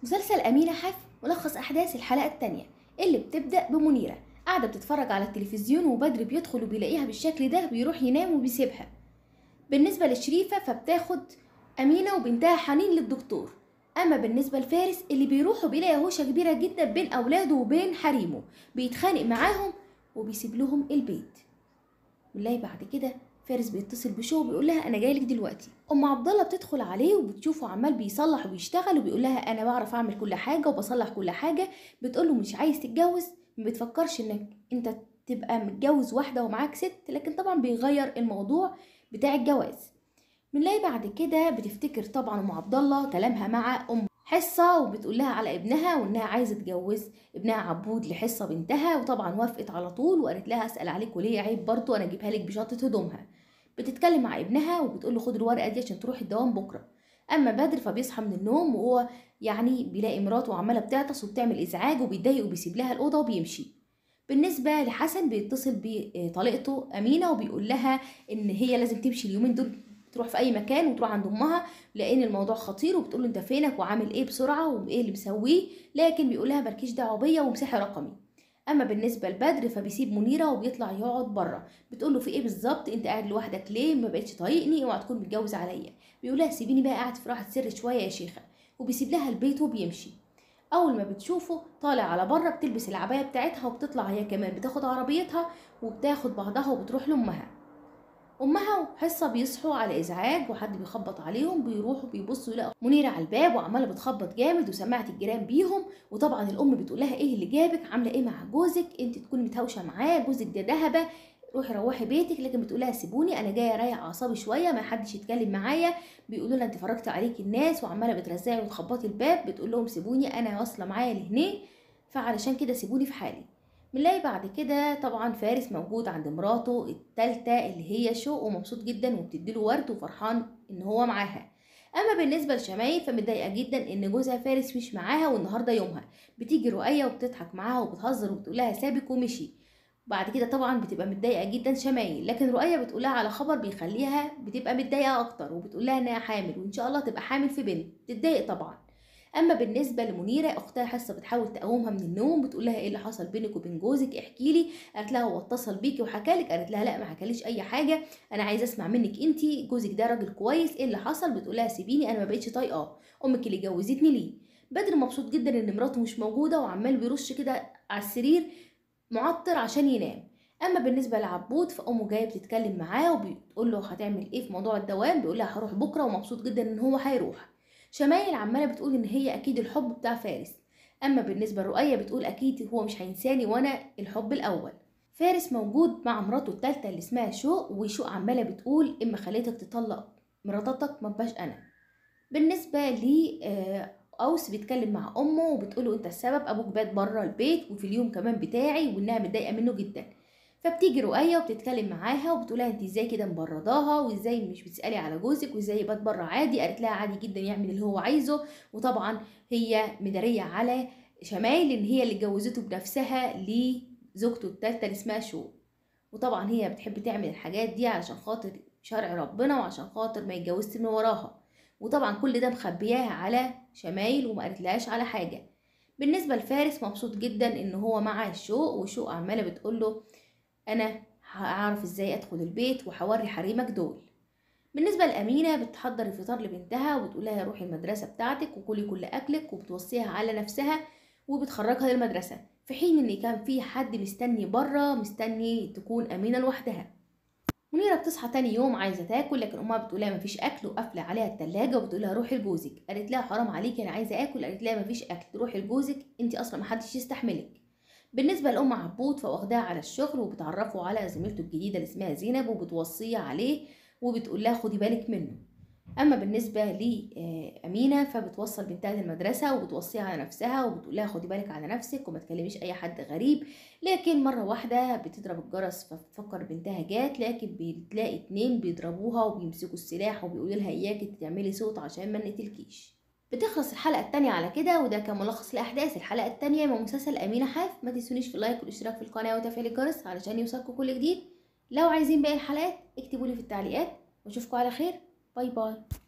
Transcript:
مسلسل أمينة حف ملخص أحداث الحلقة التانية اللي بتبدأ بمنيرة قاعدة بتتفرج على التلفزيون وبدر بيدخل وبيلاقيها بالشكل ده بيروح ينام وبيسيبها بالنسبة لشريفة فبتاخد أمينة وبنتها حنين للدكتور أما بالنسبة لفارس اللي بيروح وبيلاقي هوشة كبيرة جدا بين أولاده وبين حريمه بيتخانق معاهم وبيسيب لهم البيت بنلاقي بعد كده فارس بيتصل بشو وبيقول لها انا جاي لك دلوقتي ام عبد الله بتدخل عليه وبتشوفه عمال بيصلح وبيشتغل وبيقول لها انا بعرف اعمل كل حاجه وبصلح كل حاجه بتقول له مش عايز تتجوز ما بتفكرش انك انت تبقى متجوز واحده ومعاك ست لكن طبعا بيغير الموضوع بتاع الجواز بنلاقي بعد كده بتفتكر طبعا ام عبد الله كلامها مع ام حصة وبتقول لها على ابنها وانها عايزة تجوز ابنها عبود لحصة بنتها وطبعا وافقت على طول وقالت لها اسأل عليك وليه عيب برضه انا اجيبها لك بشنطة هدومها بتتكلم مع ابنها وبتقول له خد الورقة دي عشان تروح الدوام بكرة اما بدر فبيصحى من النوم وهو يعني بيلاقي مراته عمالة بتعطس وبتعمل ازعاج وبيتضايق وبيسيب لها الأوضة وبيمشي بالنسبة لحسن بيتصل بطليقته أمينة وبيقول لها إن هي لازم تمشي اليومين دول تروح في اي مكان وتروح عند امها لان الموضوع خطير وبتقول له انت فينك وعامل ايه بسرعه وايه اللي مسويه لكن بيقول لها مالكيش دعوه بيا ومسحي رقمي اما بالنسبه لبدر فبيسيب منيره وبيطلع يقعد بره بتقول له في ايه بالظبط انت قاعد لوحدك ليه ما بقتش طايقني اوعى تكون متجوز عليا بيقول لها سيبيني بقى قاعد في راحه سر شويه يا شيخه وبيسيب لها البيت وبيمشي اول ما بتشوفه طالع على بره بتلبس العبايه بتاعتها وبتطلع هي كمان بتاخد عربيتها وبتاخد بعضها وبتروح لامها امها وحصه بيصحوا على ازعاج وحد بيخبط عليهم بيروحوا بيبصوا يلاقوا منيره على الباب وعماله بتخبط جامد وسمعت الجيران بيهم وطبعا الام بتقول لها ايه اللي جابك عامله ايه مع جوزك انت تكوني متهاوشه معاه جوزك ده دهبه روحي روحي بيتك لكن بتقول لها سيبوني انا جايه اريح اعصابي شويه ما حدش يتكلم معايا بيقولوا لها انت فرجت عليك الناس وعماله بترزعي وتخبطي الباب بتقول لهم سيبوني انا واصله معايا لهنا فعلشان كده سيبوني في حالي بنلاقي بعد كده طبعا فارس موجود عند مراته التالتة اللي هي شوق ومبسوط جدا وبتديله ورد وفرحان ان هو معاها اما بالنسبه لشمايل فمتضايقه جدا ان جوزها فارس مش معاها والنهارده يومها بتيجي رؤية وبتضحك معاها وبتهزر وبتقول لها سابك ومشي بعد كده طبعا بتبقى متضايقه جدا شمايل لكن رؤية بتقولها على خبر بيخليها بتبقى متضايقه اكتر وبتقول لها انها حامل وان شاء الله تبقى حامل في بنت بتتضايق طبعا اما بالنسبه لمنيره اختها حاسه بتحاول تقومها من النوم بتقول لها ايه اللي حصل بينك وبين جوزك احكي لي قالت لها هو اتصل بيكي وحكى لك قالت لها لا ما حكاليش اي حاجه انا عايزه اسمع منك انت جوزك ده راجل كويس ايه اللي حصل بتقول لها سيبيني انا ما بقتش طايقاه امك اللي جوزتني ليه بدر مبسوط جدا ان مراته مش موجوده وعمال بيرش كده على السرير معطر عشان ينام اما بالنسبه لعبود فامه جايه بتتكلم معاه وبتقول له هتعمل ايه في موضوع الدوام بيقول لها هروح بكره ومبسوط جدا ان هو هيروح شمايل عماله بتقول ان هي اكيد الحب بتاع فارس اما بالنسبه لرؤية بتقول اكيد هو مش هينساني وانا الحب الاول فارس موجود مع مراته التالتة اللي اسمها شوق وشوق عماله بتقول اما خليتك تطلق مراتك ما بقاش انا بالنسبه لي اوس بيتكلم مع امه وبتقوله انت السبب ابوك بات بره البيت وفي اليوم كمان بتاعي وانها متضايقه منه جدا فبتيجي رؤية وبتتكلم معاها وبتقولها انت ازاي كده مبرضاها وازاي مش بتسألي على جوزك وازاي يبات بره عادي قالت لها عادي جدا يعمل اللي هو عايزه وطبعا هي مدارية على شمايل ان هي اللي اتجوزته بنفسها لزوجته التالتة اللي اسمها شو وطبعا هي بتحب تعمل الحاجات دي علشان خاطر شرع ربنا وعشان خاطر ما يتجوزش من وراها وطبعا كل ده مخبياها على شمايل وما قالتلهاش على حاجة بالنسبة لفارس مبسوط جدا ان هو مع الشوق وشوق عمالة بتقوله انا هعرف ازاي ادخل البيت وهوري حريمك دول بالنسبة لأمينة بتحضر الفطار لبنتها وبتقول لها روحي المدرسة بتاعتك وكلي كل أكلك وبتوصيها على نفسها وبتخرجها للمدرسة في حين إن كان في حد مستني بره مستني تكون أمينة لوحدها منيرة بتصحى تاني يوم عايزة تاكل لكن أمها بتقول لها مفيش أكل وقافلة عليها التلاجة وبتقول لها روحي لجوزك قالت لها حرام عليكي أنا عايزة آكل قالت لها مفيش أكل روحي لجوزك أنت أصلا محدش يستحملك بالنسبة لأم عبود فواخداها على الشغل وبتعرفه على زميلته الجديدة اللي اسمها زينب وبتوصيها عليه وبتقول لها خدي بالك منه أما بالنسبة لأمينة فبتوصل بنتها للمدرسة وبتوصيها على نفسها وبتقول لها خدي بالك على نفسك وما تكلميش أي حد غريب لكن مرة واحدة بتضرب الجرس فبتفكر بنتها جات لكن بتلاقي اتنين بيضربوها وبيمسكوا السلاح وبيقولوا لها إياكي تعملي صوت عشان ما نقتلكيش بتخلص الحلقة التانية على كده وده كان ملخص لأحداث الحلقة التانية من مسلسل أمينة حاف ما تنسونيش في اللايك والاشتراك في القناة وتفعيل الجرس علشان يوصلكم كل جديد لو عايزين باقي الحلقات اكتبولي في التعليقات واشوفكم على خير باي باي